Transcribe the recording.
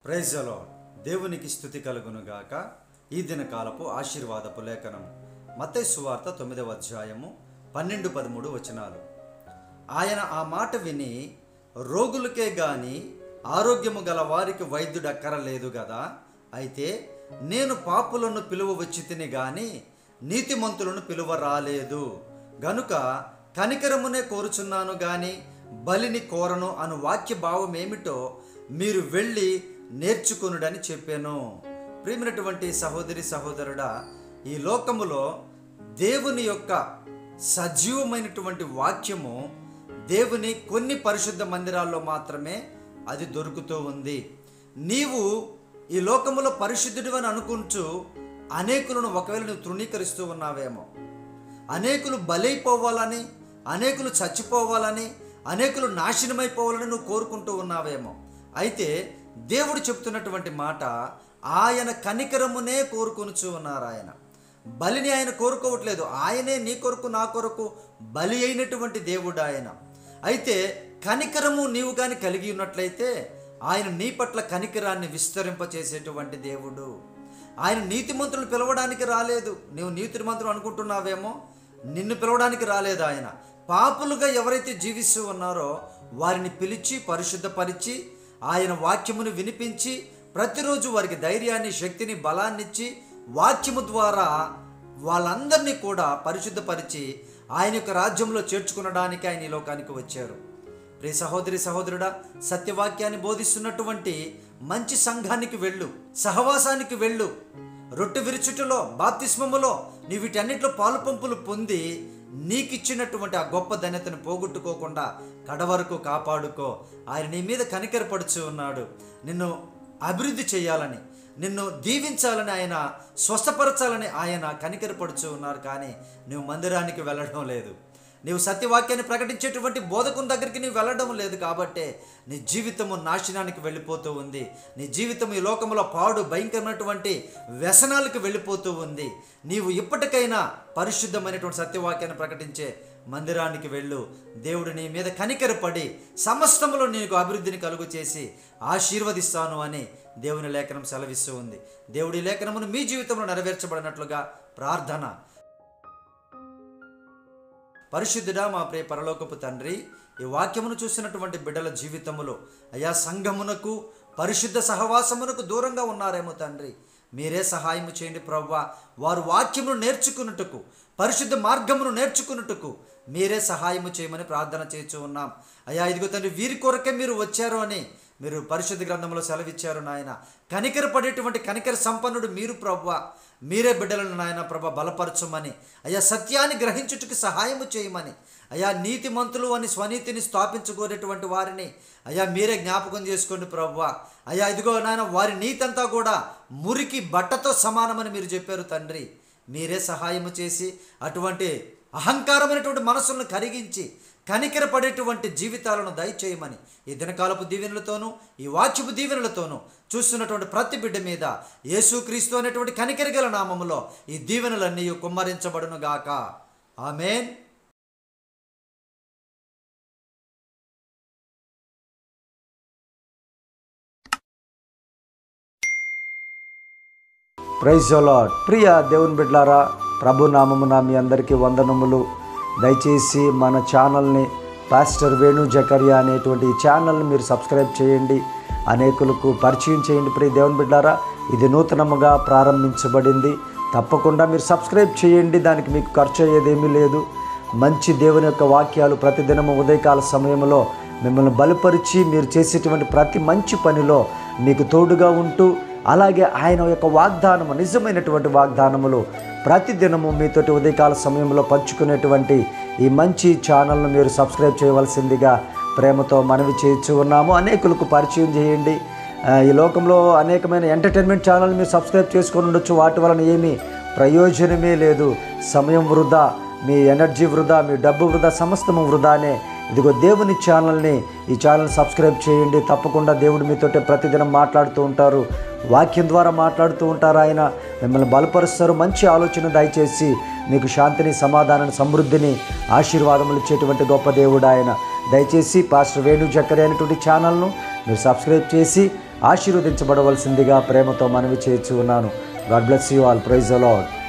praise అలో దేవునికి స్థుతి కలుగునుగాక ఈ దినకాలపు ఆశీర్వాదపు లేఖనం మత్తయి సువార్త తొమ్మిదవ అధ్యాయము పన్నెండు పదమూడు వచనాలు ఆయన ఆ మాట విని రోగులకే గాని ఆరోగ్యము గల వారికి వైద్యుడు అక్కరలేదు కదా అయితే నేను పాపులను పిలువ వచ్చి తిని గాని నీతిమంతులను పిలువ రాలేదు గనుక కనికరమునే కోరుచున్నాను గాని బలిని కోరను అను వాక్య భావం ఏమిటో మీరు వెళ్ళి నేర్చుకొనుడని చెప్పాను ప్రియమైనటువంటి సహోదరి సహోదరుడా ఈ లోకములో దేవుని యొక్క సజీవమైనటువంటి వాక్యము దేవుని కొన్ని పరిశుద్ధ మందిరాల్లో మాత్రమే అది దొరుకుతూ ఉంది నీవు ఈ లోకములో పరిశుద్ధుడు అని అనుకుంటూ అనేకులను ఒకవేళ నువ్వు తృణీకరిస్తూ ఉన్నావేమో అనేకులు బలైపోవాలని అనేకులు చచ్చిపోవాలని అనేకులు నాశనమైపోవాలని నువ్వు కోరుకుంటూ ఉన్నావేమో అయితే దేవుడు చెప్తున్నటువంటి మాట ఆయన కనికరమునే కోరుకొనుచు ఉన్నారు ఆయన బలిని ఆయన కోరుకోవట్లేదు ఆయనే నీ కొరకు నా కొరకు బలి అయినటువంటి దేవుడు ఆయన అయితే కనికరము నీవు కానీ కలిగి ఉన్నట్లయితే ఆయన నీ పట్ల కనికరాన్ని విస్తరింపచేసేటువంటి దేవుడు ఆయన నీతిమంతులను పిలవడానికి రాలేదు నీవు నీతిమంతులు అనుకుంటున్నావేమో నిన్ను పిలవడానికి రాలేదు ఆయన పాపులుగా ఎవరైతే జీవిస్తూ ఉన్నారో వారిని పిలిచి పరిశుద్ధపరిచి ఆయన వాక్యమును వినిపించి ప్రతిరోజు వారికి ధైర్యాన్ని శక్తిని బలాన్నిచ్చి వాక్యము ద్వారా వాళ్ళందరినీ కూడా పరిశుద్ధపరిచి ఆయన యొక్క రాజ్యంలో చేర్చుకునడానికి ఆయన ఈ లోకానికి వచ్చారు ప్రియ సహోదరి సహోదరుడా సత్యవాక్యాన్ని బోధిస్తున్నటువంటి మంచి సంఘానికి వెళ్ళు సహవాసానికి వెళ్ళు రొట్టె విరుచుటలో బాప్తిస్మములో నీ వీటన్నిటిలో పాలు పంపులు పొంది నీకిచ్చినటువంటి ఆ గొప్ప ధన్యతను పోగొట్టుకోకుండా కడవరకు కాపాడుకో ఆయన నీ మీద కనికరపడుచు ఉన్నాడు నిన్ను అభివృద్ధి చేయాలని నిన్ను దీవించాలని ఆయన స్వస్థపరచాలని ఆయన కనికరపడుచు ఉన్నారు కానీ నువ్వు మందిరానికి వెళ్ళడం లేదు నీవు సత్యవాక్యాన్ని ప్రకటించేటువంటి బోధకుని దగ్గరికి నీవు వెళ్ళడం లేదు కాబట్టే నీ జీవితము నాశనానికి వెళ్ళిపోతూ ఉంది నీ జీవితం ఈ లోకంలో పాడు భయంకరమైనటువంటి వ్యసనాలకు వెళ్ళిపోతూ ఉంది నీవు ఇప్పటికైనా పరిశుద్ధమైనటువంటి సత్యవాక్యాన్ని ప్రకటించే మందిరానికి వెళ్ళు దేవుడు నీ మీద కనికరపడి సమస్తములో నీకు అభివృద్ధిని కలుగు చేసి ఆశీర్వదిస్తాను అని దేవుని లేఖనం సెలవిస్తూ ఉంది దేవుడి లేఖనమును మీ జీవితంలో నెరవేర్చబడినట్లుగా ప్రార్థన పరిశుద్ధుడా మా ప్రియ పరలోకపు తండ్రి ఈ వాక్యమును చూసినటువంటి బిడ్డల జీవితములో అయా సంఘమునకు పరిశుద్ధ సహవాసమునకు దూరంగా ఉన్నారేమో తండ్రి మీరే సహాయము చేయండి ప్రవ్వా వారు వాక్యమును నేర్చుకున్నట్టుకు పరిశుద్ధ మార్గమును నేర్చుకున్నట్టుకు మీరే సహాయము చేయమని ప్రార్థన చేస్తూ ఉన్నాం అయ్యా ఇదిగో తండ్రి వీరి కొరకే మీరు వచ్చారు అని మీరు పరిశుద్ధ గ్రంథంలో సెలవిచ్చారు నాయన కనికర పడేటువంటి కనికర సంపన్నుడు మీరు ప్రవ్వ మీరే బిడ్డలను నాయన ప్రభ బలపరచమని అయ్యా సత్యాన్ని గ్రహించుటకు సహాయము చేయమని అయ్యా నీతిమంతులు అని స్వనీతిని స్థాపించుకోనేటువంటి వారిని అయ్యా మీరే జ్ఞాపకం చేసుకోండి ప్రవ్వ అయ్యా ఇదిగో నాయన వారి నీతంతా కూడా మురికి బట్టతో సమానమని మీరు చెప్పారు తండ్రి మీరే సహాయము చేసి అటువంటి అహంకారమైనటువంటి మనసులను కరిగించి కనికర పడేటువంటి జీవితాలను దయచేయమని ఈ దినకాలపు దీవెనలతోనూ ఈ వాక్యపు దీవెనలతోనూ చూస్తున్నటువంటి ప్రతి బిడ్డ మీద యేసుక్రీస్తు అనేటువంటి కనికర గల నామములో ఈ దీవెనలన్నీ కుమ్మరించబడును గాక ఆమెన్ ప్రైజ్ లార్డ్ ప్రియ దేవుని బిడ్లారా ప్రభు నామమున మీ అందరికీ వందనములు దయచేసి మన ఛానల్ని పాస్టర్ వేణు జకరియా అనేటువంటి ఈ ఛానల్ని మీరు సబ్స్క్రైబ్ చేయండి అనేకులకు పరిచయం చేయండి ప్రియ దేవుని బిడ్డారా ఇది నూతనముగా ప్రారంభించబడింది తప్పకుండా మీరు సబ్స్క్రైబ్ చేయండి దానికి మీకు ఖర్చు అయ్యేదేమీ లేదు మంచి దేవుని యొక్క వాక్యాలు ప్రతిదినము ఉదయకాల సమయంలో మిమ్మల్ని బలపరిచి మీరు చేసేటువంటి ప్రతి మంచి పనిలో మీకు తోడుగా ఉంటూ అలాగే ఆయన యొక్క వాగ్దానము నిజమైనటువంటి వాగ్దానములు ప్రతిదినము మీతోటి ఉదయకాల సమయంలో పంచుకునేటువంటి ఈ మంచి ఛానల్ను మీరు సబ్స్క్రైబ్ చేయవలసిందిగా ప్రేమతో మనవి చేయించు ఉన్నాము అనేకులకు పరిచయం చేయండి ఆ, ఈ లోకంలో అనేకమైన ఎంటర్టైన్మెంట్ ఛానల్ మీరు సబ్స్క్రైబ్ చేసుకొని ఉండొచ్చు వాటి వలన ఏమీ ప్రయోజనమే లేదు సమయం వృధా మీ ఎనర్జీ వృధా మీ డబ్బు వృధా సమస్తము వృధానే ఇదిగో దేవుని ఛానల్ని ఈ ఛానల్ సబ్స్క్రైబ్ చేయండి తప్పకుండా దేవుడు మీతోటే ప్రతిదినం మాట్లాడుతూ ఉంటారు వాక్యం ద్వారా మాట్లాడుతూ ఉంటారు ఆయన మిమ్మల్ని బలపరుస్తారు మంచి ఆలోచన దయచేసి మీకు శాంతిని సమాధానాన్ని సమృద్ధిని ఆశీర్వాదములు ఇచ్చేటువంటి గొప్ప దేవుడు ఆయన దయచేసి పాస్టర్ వేణు చక్కరి అనేటువంటి ఛానల్ను మీరు సబ్స్క్రైబ్ చేసి ఆశీర్వదించబడవలసిందిగా ప్రేమతో మనవి చేర్చు ఉన్నాను god bless you all praise అలాడ్